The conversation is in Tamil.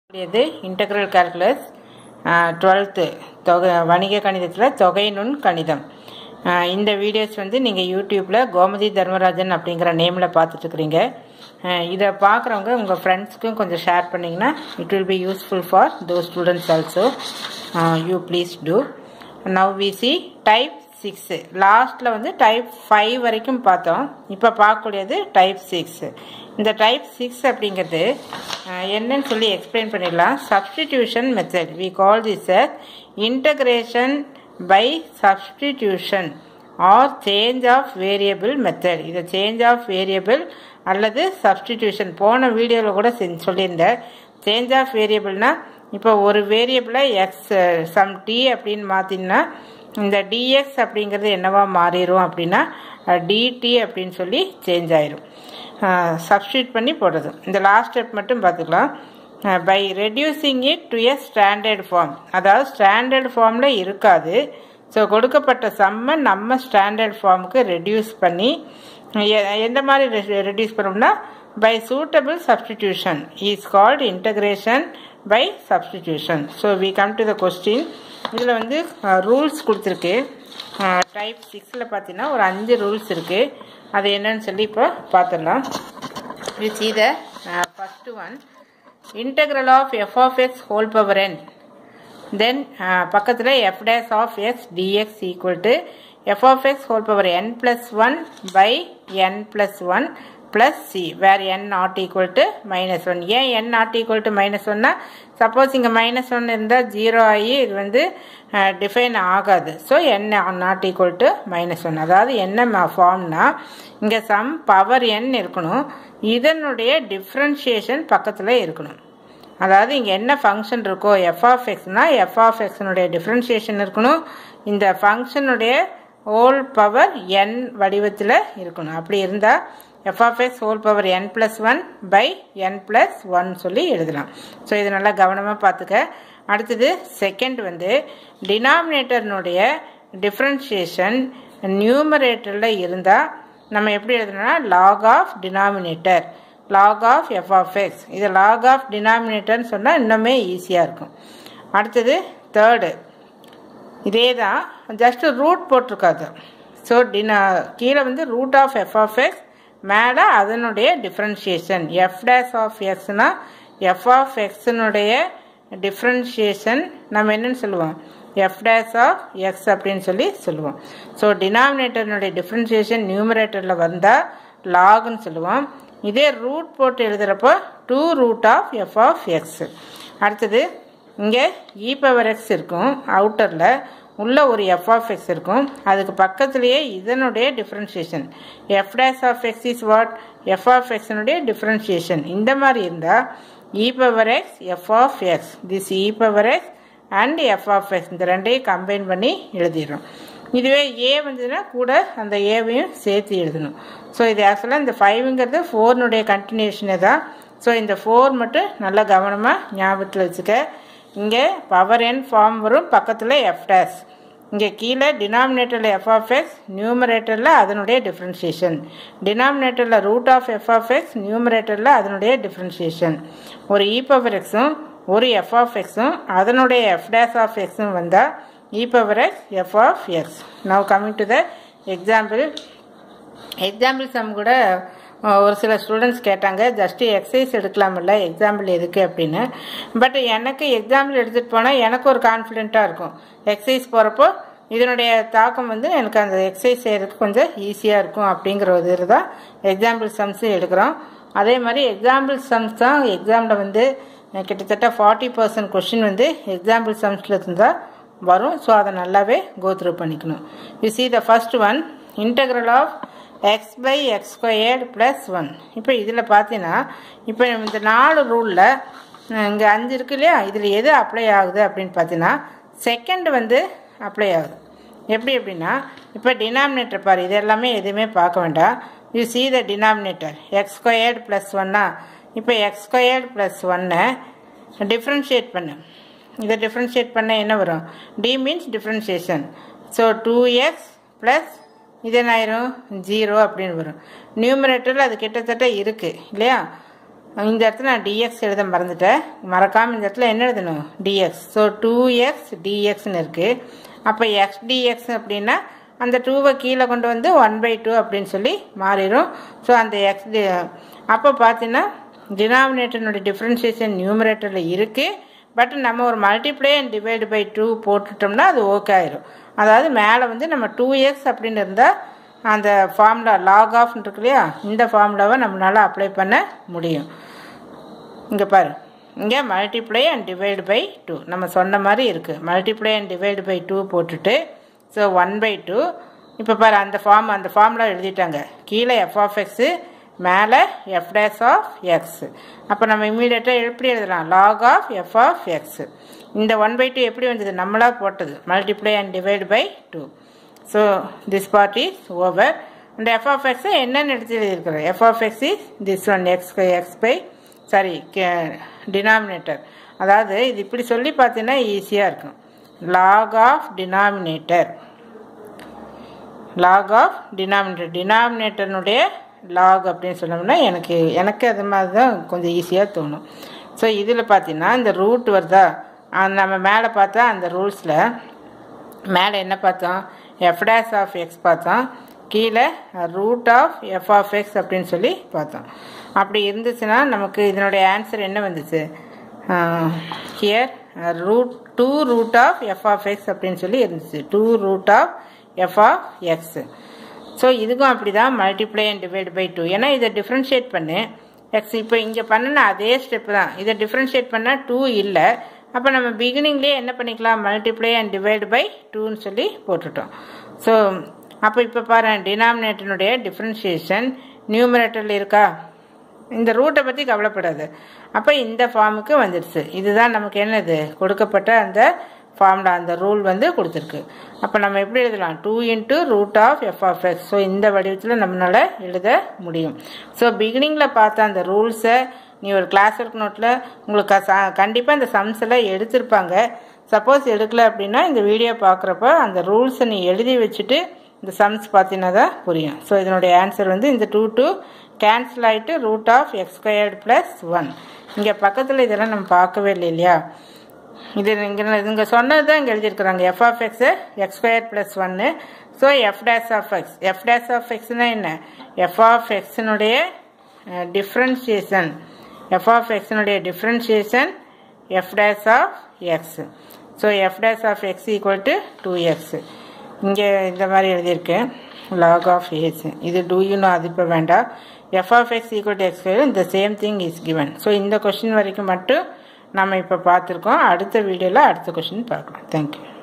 இது இன்டெக்ரல் கால்குலஸ் டுவெல்த்து தொகை வணிக கணிதத்தில் தொகை நுண் கணிதம் ஆஹ் இந்த வீடியோஸ் வந்து நீங்கள் யூடியூப்பில் கோமதி தர்மராஜன் அப்படிங்கிற நேமில் பார்த்துட்ருக்குறீங்க இதை பார்க்குறவங்க உங்கள் ஃப்ரெண்ட்ஸ்க்கும் கொஞ்சம் ஷேர் பண்ணிங்கன்னா it will be useful for those students also you please do now we see type six லாஸ்ட்டில் வந்து டைப் ஃபைவ் வரைக்கும் பார்த்தோம் இப்போ பார்க்கக்கூடியது டைப் சிக்ஸ் இந்த டைப் சிக்ஸ் அப்படிங்கிறது அஹ், என்னன்னு சொல்லி எக்ஸ்பிளைன் பண்ணிடலாம் substitution method we call this uh integration by substitution or change of variable method இது சேஞ்ச் ஆஃப் வேரியபிள் அல்லது சப்ஸ்டிடியூஷன் போன வீடியோவில் கூட செஞ்சு சொல்லியிருந்தேன் சேஞ்ச் ஆஃப் வேரியபிள்னா இப்போ ஒரு வேரியபிளை எக்ஸ் சம் டி அப்படின்னு மாற்றினா இந்த டிஎக்ஸ் அப்படிங்கிறது என்னவா மாறிடும் அப்படின்னா டிடி அப்படின்னு சொல்லி சேஞ்ச் ஆயிரும் சப்ஸ்டியூட் பண்ணி போடுறது இந்த லாஸ்ட் ஸ்டெப் மட்டும் பார்த்துக்கலாம் by reducing it to a standard form அதாவது ஸ்டாண்டர்ட் ஃபார்மில் இருக்காது ஸோ கொடுக்கப்பட்ட சம்மை நம்ம ஸ்டாண்டர்ட் ஃபார்முக்கு ரெடியூஸ் பண்ணி எ- எந்த மாதிரி ரெடியூஸ் பண்ணோம்னா by suitable substitution is called integration by substitution so we come to the question இதில் வந்து ரூல்ஸ் கொடுத்துருக்கு டைப் சிக்ஸில் பார்த்தீங்கன்னா ஒரு அஞ்சு ரூல்ஸ் இருக்குது அது என்னன்னு சொல்லி இப்போ பார்த்துடலாம் we see the uh, first one integral of f of x whole power n then uh, பக்கத்தில் f dash of x dx equal to f of x whole power n plus 1 by n plus 1 plus c where n not equal to minus 1 ஏன் n not equal to minus 1 suppose இங்கே மைனஸ் ஒன் இருந்தால் ஜீரோ ஆகி இது வந்து டிஃபைன் ஆகாது so n not equal to minus one அதாவது என்ன ஃபார்ம்னா இங்கே சம் பவர் n இருக்கணும் இதனுடைய டிஃப்ரென்ஷியேஷன் பக்கத்தில் இருக்கணும் அதாவது இங்கே என்ன ஃபங்க்ஷன் இருக்கோ எஃப் ஆஃப் எக்ஸ்னா எஃப் ஆஃப் எக்ஸனுடைய டிஃப்ரென்ஷியேஷன் இருக்கணும் இந்த ஃபங்க்ஷனுடைய ஹோல் பவர் n வடிவத்தில் இருக்கணும் அப்படி இருந்தால் f of x whole power n plus one by n plus one சொல்லி எழுதலாம் ஸோ இது நல்லா கவனமாக பார்த்துக்க அடுத்தது செகண்ட் வந்து டினாமினேட்டர்னுடைய டிஃப்ரென்ஷியேஷன் நியூமரேட்டரில் இருந்தால் நம்ம எப்படி எழுதணும்னா log of denominator log of f of x இது லாக் ஆஃப் டினாமினேட்டர்னு சொன்னால் இன்னுமே ஈஸியாக இருக்கும் அடுத்தது தேர்டு இதே தான் ஜஸ்ட் ரூட் போட்டிருக்காது ஸோ டினா கீழே வந்து root of f of x மேலே அதனுடைய டிஃப்ரென்ஷியேஷன் எஃப் டேஸ் ஆஃப் எக்ஸ்னா எஃப் ஆஃப் எக்ஸினுடைய டிஃப்ரென்ஷியேஷன் நம்ம என்னன்னு சொல்லுவோம் எஃப் டேஸ் ஆஃப் எக்ஸ் அப்படின்னு சொல்லி சொல்லுவோம் ஸோ டினாமினேட்டர்னுடைய டிஃப்ரென்ஷியேஷன் நியூமரேட்டரில் வந்தால் லாக்னு சொல்லுவோம் இதே ரூட் போட்டு எழுதுகிறப்போ two root of f of x அடுத்தது இங்கே இ பவர் எக்ஸ் இருக்கும் அவுட்டரில் உள்ள ஒரு எஃப் ஆஃப் எக்ஸ் இருக்கும் அதுக்கு பக்கத்துலேயே இதனுடைய differentiation f dash of x is what f of எக்ஸினுடைய டிஃப்ரென்ஷியேஷன் இந்த மாதிரி இருந்தால் e power x f of x this e power x and f of x இந்த ரெண்டையும் கம்பைன் பண்ணி எழுதிடுறோம் இதுவே ஏ வந்ததுன்னா கூட அந்த ஏவையும் சேர்த்து எழுதணும் ஸோ இது ஆக்சுவலாக இந்த ஃபைவுங்கிறது ஃபோர்னுடைய கண்டினியூஷனே தான் ஸோ இந்த ஃபோர் மட்டும் நல்லா கவனமாக ஞாபகத்தில் வச்சுக்க இங்கே பவர் என் ஃபார்ம் வரும் பக்கத்தில் எஃப் டேஸ் இங்கே கீழே டினாமினேட்டரில் எஃப் ஆஃப் எக்ஸ் நியூமரேட்டரில் அதனுடைய டிஃப்ரென்ஷியேஷன் டினாமினேட்டரில் root of f of x நியூமரேட்டரில் அதனுடைய டிஃப்ரென்ஷியேஷன் ஒரு இ பவர் எக்ஸும் ஒரு எஃப் ஆஃப் எக்ஸும் அதனுடைய எஃப் டேஸ் ஆஃப் எக்ஸும் வந்தால் e power x f of x now coming to the example example sum கூட அஹ், ஒரு சில ஸ்டூடெண்ட்ஸ் கேட்டாங்க ஜஸ்ட் எக்ஸசைஸ் எடுக்கலாமில்ல எக்ஸாம்பிள் எதுக்கு அப்படின்னு பட் எனக்கு எக்ஸாம்பிள் எடுத்துகிட்டு போனால் எனக்கு ஒரு கான்ஃபிடென்ட்டாக இருக்கும் எக்ஸசைஸ் போகிறப்போ இதனுடைய தாக்கம் வந்து எனக்கு அந்த எக்ஸசைஸ் செய்கிறதுக்கு கொஞ்சம் ஈஸியாக இருக்கும் அப்படிங்கிற ஒரு இது தான் எக்ஸாம்பிள் சம்ஸும் எடுக்கிறோம் அதே மாதிரி எக்ஸாம்பிள் சம்ஸ் தான் எக்ஸாமில் வந்து அஹ், கிட்டத்தட்ட ஃபார்ட்டி பர்சன்ட் கொஷின் வந்து எக்ஸாம்பிள் சம்ஸில் இருந்தால் வரும் ஸோ அதை நல்லாவே கோ த்ரூ பண்ணிக்கணும் you see the first one integral of x by x squared plus one இப்போ இதில் பார்த்தீங்கன்னா இப்போ இந்த நாலு ரூலில் இங்கே அஞ்சு இருக்கு இல்லையா இதில் எது அப்ளை ஆகுது அப்படின்னு பார்த்தீங்கன்னா செகண்ட் வந்து அப்ளை ஆகுது எப்படி எப்படின்னா இப்போ டினாமினேட்டர் பாரு இது எல்லாமே எதுவுமே பார்க்க வேண்டாம் you see the denominator x squared plus ஒன்னா இப்போ எக்ஸ் ஸ்கொயர்டு ப்ளஸ் ஒன்னை டிஃப்ரென்ஷியேட் பண்ணு இதை டிஃப்ரென்ஷியேட் பண்ண என்ன வரும் d means differentiation so two x plus இது என்ன ஆயிரும் ஜீரோ அப்படின்னு வரும் நியூமரேட்டரில் அது கிட்டத்தட்ட இருக்குது இல்லையா இந்த இடத்துல நான் டிஎக்ஸ் எழுத மறந்துட்டேன் மறக்காமல் இந்த இடத்துல என்ன எழுதணும் டிஎக்ஸ் ஸோ டூ எக்ஸ் டிஎக்ஸ்னு இருக்குது அப்போ எக்ஸ் டிஎக்ஸ் அப்படின்னா அந்த டூவை கீழே கொண்டு வந்து ஒன் பை டூ அப்படின்னு சொல்லி மாறிடும் ஸோ அந்த எக்ஸ் அப்போ பார்த்தீங்கன்னா டினாமினேட்டனுடைய டிஃப்ரென்சியேஷன் நியூமரேட்டரில் இருக்குது பட் நம்ம ஒரு multiply and divide by two போட்டுட்டோம்னா அது ஓகே ஆயிரும் அதாவது மேலே வந்து நம்ம டூ எக்ஸ் அப்படின்னு இருந்தால் அந்த ஃபார்முலா லாக் ஆஃப் இருக்கு இல்லையா இந்த ஃபார்முலாவை நம்மளால் அப்ளை பண்ண முடியும் இங்கே பாரு இங்கே multiply and divide by two நம்ம சொன்ன மாதிரி இருக்குது multiply and divide by two போட்டுட்டு ஸோ ஒன் பை டூ இப்போ பாரு அந்த ஃபார்ம் அந்த ஃபார்முலா எழுதிட்டாங்க கீழே எஃப் ஆஃப் எக்ஸு மேலே எஃப் டேஸ் ஆஃப் எக்ஸ் அப்போ நம்ம இம்மீடியட்டாக எப்படி எழுதலாம் log of f of x இந்த ஒன் பை டூ எப்படி வந்தது நம்மளாக போட்டது multiply and divide by two so this part is over இந்த எஃப் ஆஃப் எக்ஸை என்னென்னு எடுத்து எழுதியிருக்கிறோம் f of x is this one x x by sorry denominator அதாவது இது இப்படி சொல்லி பார்த்தீங்கன்னா ஈஸியாக இருக்கும் log of denominator log of denominator டினாமினேட்டர்னுடைய லாக் அப்படின்னு சொன்னோம்னா எனக்கு எனக்கு அது மாதிரி தான் கொஞ்சம் ஈஸியாக தோணும் ஸோ இதில் பார்த்தீங்கன்னா இந்த ரூட் வருதா நம்ம மேலே பார்த்தா அந்த ரூல்ஸில் மேலே என்ன பார்த்தோம் எஃப் டேஸ் ஆஃப் எக்ஸ் பார்த்தோம் கீழே root of f of x அப்படின்னு சொல்லி பார்த்தோம் அப்படி இருந்துச்சுன்னா நமக்கு இதனுடைய ஆன்சர் என்ன வந்துச்சு here root two root of f of x அப்படின்னு சொல்லி இருந்துச்சு two root of f of x so இதுக்கும் அப்படி தான் multiply and divide by two ஏன்னா இதை டிஃப்ரென்ஷியேட் பண்ணு எக்ஸ் இப்போ இங்கே பண்ணின அதே ஸ்டெப் தான் இதை டிஃப்ரென்ஷியேட் பண்ணால் டூ இல்லை அப்போ நம்ம பிகினிங்லேயே என்ன பண்ணிக்கலாம் மல்டிப்ளை அண்ட் டிவைட் பை டூன்னு சொல்லி போட்டுட்டோம் ஸோ அப்போ இப்போ பாரு டினாமினேட்டனுடைய டிஃப்ரென்ஷியேஷன் நியூமரேட்டரில் இருக்கா இந்த ரூட்டை பற்றி கவலைப்படாது அப்போ இந்த ஃபார்முக்கு வந்துடுச்சு இதுதான் நமக்கு என்னது கொடுக்கப்பட்ட அந்த ஃபார்முலா அந்த ரூல் வந்து கொடுத்துருக்கு அப்போ நம்ம எப்படி எழுதலாம் two into root of f of x so இந்த வடிவத்தில் நம்மளால் எழுத முடியும் ஸோ பிகினிங்கில் பார்த்த அந்த ரூல்ஸை நீ ஒரு கிளாஸ் ஒர்க் நோட்டில் உங்களுக்கு கண்டிப்பாக இந்த சம்ஸ் எல்லாம் எடுத்திருப்பாங்க சப்போஸ் எடுக்கல அப்படின்னா இந்த வீடியோ பார்க்குறப்ப அந்த ரூல்ஸை நீ எழுதி வச்சுட்டு இந்த சம்ஸ் பார்த்தீங்கன்னா தான் புரியும் ஸோ இதனுடைய ஆன்சர் வந்து இந்த டூ டூ கேன்சல் ஆகிட்டு root of x squared plus one இங்கே பக்கத்தில் இதெல்லாம் நம்ம பார்க்கவே இல்லை இல்லையா இது இங்கே இங்கே சொன்னது தான் இங்கே எழுதியிருக்கிறாங்க f of x x square plus ஒன்று so f dash of x f dash of எக்ஸ்னால் என்ன எஃப் ஆஃப் எக்ஸினுடைய டிஃப்ரென்சியேஷன் எஃப் ஆஃப் எக்ஸினுடைய differentiation f dash of x so f dash of x equal to two x இங்கே இந்த மாதிரி எழுதியிருக்கேன் லாக் ஆஃப் ஏஸ் இது டூ யூனோ அது இப்போ வேண்டாம் f of x equal to x இந்த same thing is given so இந்த கொஷின் வரைக்கும் மட்டும் நம்ம இப்போ பார்த்துருக்கோம் அடுத்த வீடியோவில் அடுத்த கொஷின் பார்க்கலாம் தேங்க்யூ